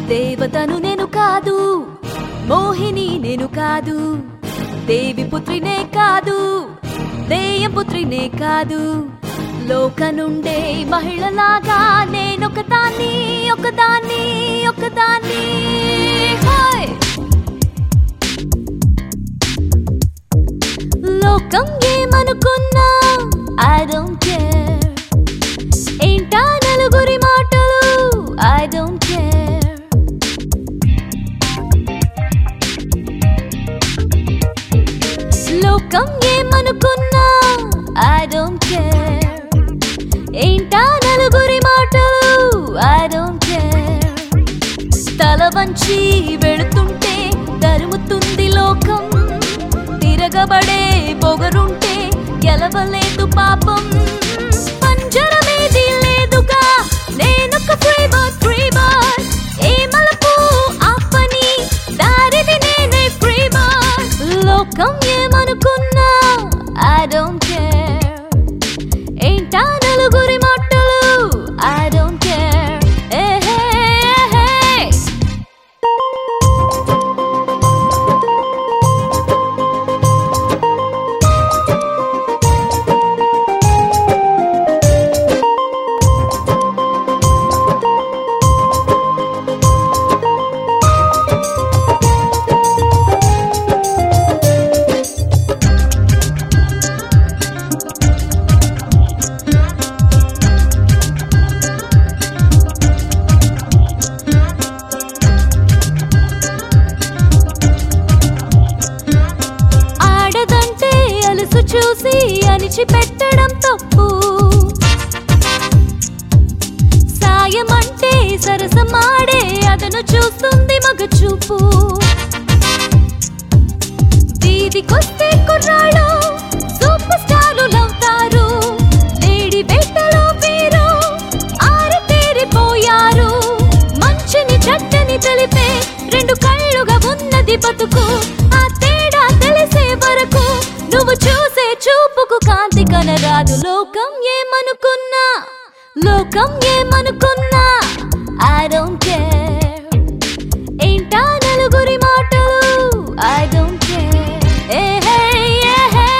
దేవతను నేను కాదు మోహిని నేను కాదు దేవి పుత్రినే కాదు దేయం పుత్రినే కాదు లోక నుండే మహిళలాగా నేనొకదాన్ని ఒకదాన్ని ఒకదాన్ని హాయ్ లోకం ఏమనుకున్నా ఐ డోంట్ కేర్ ఏంటా నలుగురి మాటలు ఐ డోంట్ కేర్ లోకం ఏమనుకున్నా ఐ డోంట్ కేర్ ఏంటా నలుగురి మాటలు ఐ డోంట్ కేర్ తల వంచి వెళుతుంటే తరుముతుంది లోకం తిరగబడే పొగరుంటే గెలవలేదు పాపం పంజరమేది లేదుగా నేనొక ఫ్రీ బర్డ్ ఫ్రీ బర్డ్ ఏ మలుపు ఆపని దారిది నేనే ఫ్రీ బర్డ్ లోకం ఏమనుకున్నా ఐ డోంట్ కేర్ ఏంటా నలుగురి మాటలు ఐ డోంట్ కేర్ ఏ హే హే ఆడదంటే అలుసు చూసి అణిచి పెట్టడం తప్పు సాయం అంటే సరసమాడే అదను చూస్తుంది మగ చూపు దీదికొస్తే కుర్రాళ్ళు సూపర్ స్టారులవుతారు లేడీ వేటలో వీరు ఆరితేరిపోయారు మంచిని చెడ్డని తెలిపే రెండు కళ్ళుగా ఉన్నది బతుకు ఆ తేడా తెలిసే వరకు నువ్వు చూసే చూపుకు కాంతి కనరాదు లోకం ఏమనుకున్నా లోకం ఏమనుకున్నా ఐ డోంట్ కేర్ ఏంటా నలుగురి మాటలు ఐ డోంట్ కేర్ ఏ హే ఏ హే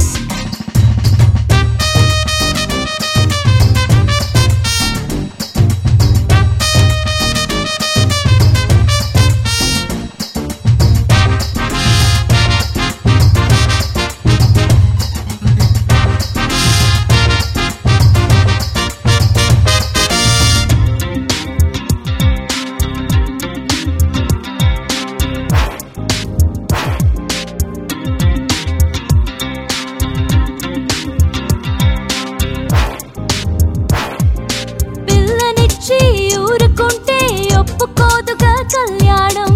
పిల్లనిచ్చి ఊరుకుంటే ఒప్పుకోదుగా కళ్యాణం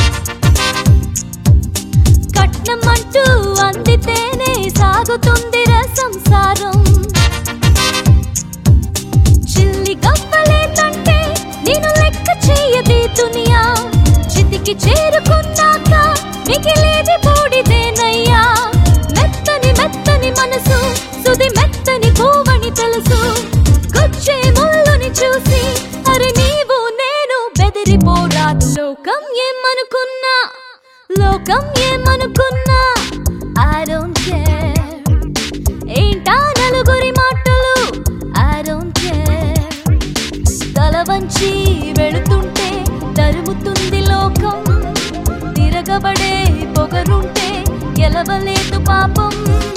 కట్నం అంటూ అందితేనే సాగుతుందిరా సంసారం చిల్లి గవ్వలేదంటే నేను లెక్క చేయదే దునియా చితికి చేరుకున్నాక మిగిలేది బూడిదేనయ్యా మెత్తని మెత్తని మనసు సుది మెత్తని కోవని తెలుసు గుచ్చే ముళ్ళుని చూసి అరే నీవు నేను బెదిరిపోరాదు లోకం ఏమనుకున్నా లోకం ఏమనుకున్నా ఐ డోంట్ కేర్ ఏంటా నలుగురి మాటలు ఐ డోంట్ కేర్ తల వంచి వెళుతుంటే తరుముతుంది లోకం తిరగబడే పొగరుంటే గెలవలేదు పాపం